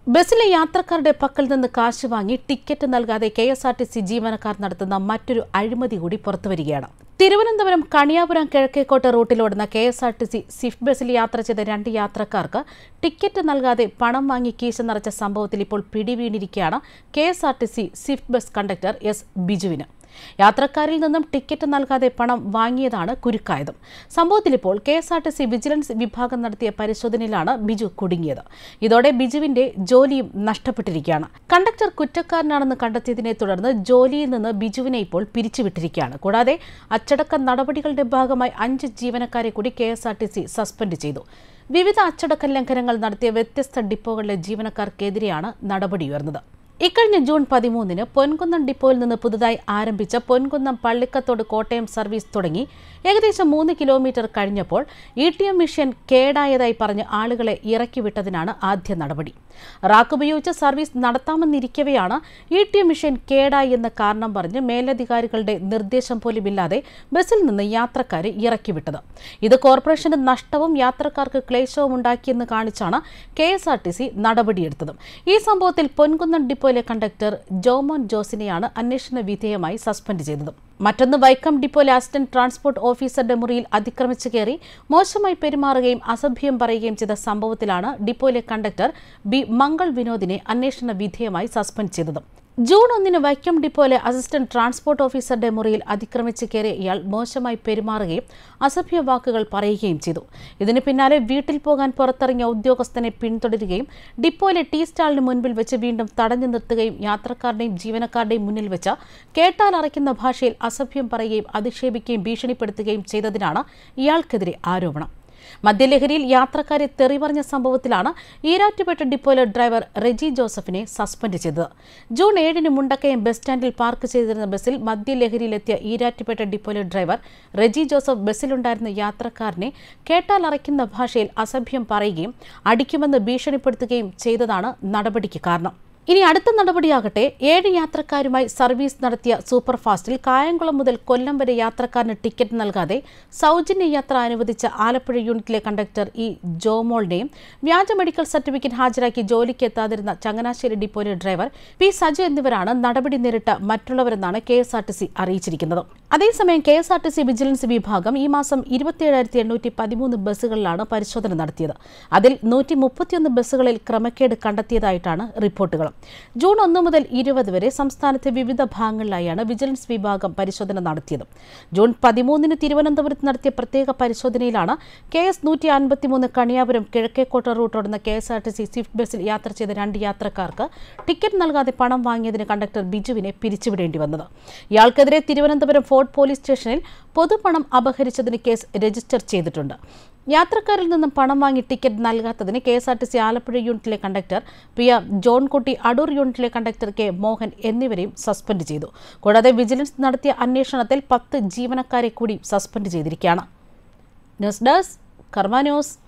ബസ്സിലെ യാത്രക്കാരുടെ പക്കൽ നിന്ന് കാശ് വാങ്ങി ടിക്കറ്റ് നൽകാതെ K S R T C ജീവനക്കാർ നടത്തുന്ന മറ്റൊരു അഴിമതി കൂടി പുറത്തുവരികയാണ് തിരുവനന്തപുരം കണിയാപുരം കിഴക്കേക്കോട്ട റൂട്ടിലോടുന്ന K S R T C Swift ബസ്സിൽ യാത്ര ചെയ്ത രണ്ട് യാത്രക്കാർക്ക് ടിക്കറ്റ് നൽകാതെ പണം വാങ്ങി കീശ നിറച്ച സംഭവത്തിൽ ഇപ്പോൾ പിടിവീണിരിക്കുകയാണ് K S R T C Swift bus conductor S ബിജുവിന് യാത്രക്കാരിൽ നിന്നും ടിക്കറ്റ് നൽകാതെ പണം വാങ്ങിയതാണ് കുരുക്കായത് സംഭവത്തിൽ ഇപ്പോൾ K S R T C vigilance വിഭാഗം നടത്തിയ പരിശോധനയിലാണ് ബിജു കുടുങ്ങിയത് ഇതോടെ ബിജുവിന്റെ ജോലിയും നഷ്ടപ്പെട്ടിരിക്കുകയാണ് കണ്ടക്ടർ കുറ്റക്കാരനാണെന്ന് കണ്ടെത്തിയതിനെ തുടർന്ന് ജോലിയിൽ നിന്ന് ബിജുവിനെ ഇപ്പോൾ പിരിച്ചുവിട്ടിരിക്കുകയാണ് കൂടാതെ അച്ചടക്ക നടപടികളുടെ ഭാഗമായി അഞ്ച് ജീവനക്കാരെ കൂടി K S R T C suspend ചെയ്തു വിവിധ അച്ചടക്ക ലംഘനങ്ങൾ നടത്തിയ വ്യത്യസ്ത ഡിപ്പോകളിലെ ജീവനക്കാർക്കെതിരെയാണ് നടപടിയുയർന്നത് ഇക്കഴിഞ്ഞ ജൂൺ പതിമൂന്നിന് പൊൻകുന്നം ഡിപ്പോയിൽ നിന്ന് പുതുതായി ആരംഭിച്ച പൊൻകുന്നം പള്ളിക്കത്തോട് കോട്ടയം സർവീസ് തുടങ്ങി ഏകദേശം മൂന്ന് കിലോമീറ്റർ കഴിഞ്ഞപ്പോൾ ഇ ടി എം മെഷീൻ കേടായതായി പറഞ്ഞ് ആളുകളെ ഇറക്കിവിട്ടതിനാണ് ആദ്യ നടപടി റാക്ക് ഉപയോഗിച്ച് സർവീസ് നടത്താമെന്നിരിക്കവെയാണ് ഇ ടി എം മെഷീൻ കേടായി എന്ന കാരണം പറഞ്ഞ് മേലധികാരികളുടെ നിർദ്ദേശം പോലുമില്ലാതെ ബസ്സിൽ നിന്ന് യാത്രക്കാരെ ഇറക്കിവിട്ടത് ഇത് കോർപ്പറേഷന് നഷ്ടവും യാത്രക്കാർക്ക് ക്ലേശവും ഉണ്ടാക്കിയെന്ന് കാണിച്ചാണ് K S R T C നടപടിയെടുത്തത് ഈ സംഭവത്തിൽ പൊൻകുന്നം ഡിപ്പോയിലെ കണ്ടക്ടർ ജോമോൻ ജോസിനെയാണ് അന്വേഷണ വിധേയമായി സസ്പെൻഡ് ചെയ്തത് മറ്റൊന്ന് വൈക്കം ഡിപ്പോയിലെ അസിസ്റ്റന്റ് ട്രാൻസ്പോർട്ട് ഓഫീസറുടെ മുറിയിൽ അതിക്രമിച്ചു കയറി മോശമായി പെരുമാറുകയും അസഭ്യം പറയുകയും ചെയ്ത സംഭവത്തിലാണ് ഡിപ്പോയിലെ കണ്ടക്ടർ ബി മംഗൾ വിനോദിനെ അന്വേഷണ വിധേയമായി സസ്പെൻഡ് ചെയ്തത് ജൂൺ ഒന്നിന് വൈക്കം ഡിപ്പോയിലെ അസിസ്റ്റന്റ് ട്രാൻസ്പോർട്ട് ഓഫീസറുടെ മുറിയിൽ അതിക്രമിച്ച് കയറിയ ഇയാൾ മോശമായി പെരുമാറുകയും അസഭ്യ വാക്കുകൾ പറയുകയും ചെയ്തു ഇതിന് പിന്നാലെ വീട്ടിൽ പോകാൻ പുറത്തിറങ്ങിയ ഉദ്യോഗസ്ഥനെ പിന്തുടരുകയും ഡിപ്പോയിലെ ടീ സ്റ്റാളിന് മുൻപിൽ വെച്ച് വീണ്ടും തടഞ്ഞു നിർത്തുകയും യാത്രക്കാരുടെയും ജീവനക്കാരുടെയും മുന്നിൽ വെച്ച് കേട്ടാൽ അറയ്ക്കുന്ന ഭാഷയിൽ അസഭ്യം പറയുകയും അധിക്ഷേപിക്കുകയും ഭീഷണിപ്പെടുത്തുകയും ചെയ്തതിനാണ് ഇയാൾക്കെതിരെ ആരോപണം മദ്യലഹരിയിൽ യാത്രക്കാരെ തെറി പറഞ്ഞ സംഭവത്തിലാണ് ഈരാറ്റുപേട്ട ഡിപ്പോയിലെ ഡ്രൈവർ റെജി ജോസഫിനെ സസ്പെൻഡ് ചെയ്തത് ജൂൺ ഏഴിന് മുണ്ടക്കയം ബസ് സ്റ്റാൻഡിൽ പാർക്ക് ചെയ്തിരുന്ന ബസ്സിൽ മദ്യലഹരിയിലെത്തിയ ഈരാറ്റുപേട്ട ഡിപ്പോയിലെ ഡ്രൈവർ റെജി ജോസഫ് ബസ്സിലുണ്ടായിരുന്ന യാത്രക്കാരനെ കേട്ടാൽ അറയ്ക്കുന്ന ഭാഷയിൽ അസഭ്യം പറയുകയും അടിക്കുമെന്ന് ഭീഷണിപ്പെടുത്തുകയും ചെയ്തതാണ് നടപടിക്ക് കാരണം ഇനി അടുത്ത നടപടിയാകട്ടെ ഏഴ് യാത്രക്കാരുമായി സർവീസ് നടത്തിയ സൂപ്പർഫാസ്റ്റിൽ കായംകുളം മുതൽ കൊല്ലം വരെ യാത്രക്കാരന് ടിക്കറ്റ് നൽകാതെ സൗജന്യ യാത്ര അനുവദിച്ച ആലപ്പുഴ യൂണിറ്റിലെ കണ്ടക്ടർ ഇ ജോമോളിനെയും വ്യാജ മെഡിക്കൽ സർട്ടിഫിക്കറ്റ് ഹാജരാക്കി ജോലിക്ക് എത്താതിരുന്ന ചങ്ങനാശ്ശേരി ഡിപ്പോയിലെ ഡ്രൈവർ പി സജു എന്നിവരാണ് നടപടി നേരിട്ട മറ്റുള്ളവരെന്നാണ് K S R T C അറിയിച്ചിരിക്കുന്നത് അതേസമയം K S R T C vigilance വിഭാഗം ഈ മാസം ഇരുപത്തിയേഴായിരത്തി എണ്ണൂറ്റി പതിമൂന്ന് ബസ്സുകളിലാണ് പരിശോധന നടത്തിയത് അതിൽ നൂറ്റി മുപ്പത്തിയൊന്ന് ബസ്സുകളിൽ ക്രമക്കേട് കണ്ടെത്തിയതായിട്ടാണ് റിപ്പോർട്ടുകൾ ജൂൺ ഒന്ന് മുതൽ ഇരുപത് വരെ സംസ്ഥാനത്തെ വിവിധ ഭാഗങ്ങളിലായാണ് വിജിലൻസ് വിഭാഗം പരിശോധന നടത്തിയത് ജൂൺ പതിമൂന്നിന് തിരുവനന്തപുരത്ത് നടത്തിയ പ്രത്യേക പരിശോധനയിലാണ് കെ എസ് നൂറ്റി അൻപത്തിമൂന്ന് കണിയാപുരം കിഴക്കേക്കോട്ട റൂട്ടോടുന്ന K S R T C Swift ബസ്സിൽ യാത്ര ചെയ്ത രണ്ട് യാത്രക്കാർക്ക് ടിക്കറ്റ് നൽകാതെ പണം വാങ്ങിയതിന് കണ്ടക്ടർ ബിജുവിനെ പിരിച്ചുവിടേണ്ടി വന്നത് ഇയാൾക്കെതിരെ തിരുവനന്തപുരം ഫോർട്ട് പോലീസ് സ്റ്റേഷനിൽ പൊതുപണം അപഹരിച്ചതിന് കേസ് രജിസ്റ്റർ ചെയ്തിട്ടുണ്ട് യാത്രക്കാരിൽ നിന്നും പണം വാങ്ങി ടിക്കറ്റ് നൽകാത്തതിന് K S R T C Alappuzha യൂണിറ്റിലെ conductor P R Johnkutty Adoor യൂണിറ്റിലെ കണ്ടക്ടർ കെ മോഹൻ എന്നിവരെയും സസ്പെൻഡ് ചെയ്തു കൂടാതെ വിജിലൻസ് നടത്തിയ അന്വേഷണത്തിൽ പത്ത് ജീവനക്കാരെ കൂടി സസ്പെൻഡ് ചെയ്തിരിക്കുകയാണ് ന്യൂസ് ഡെസ്ക് കർമ്മ ന്യൂസ്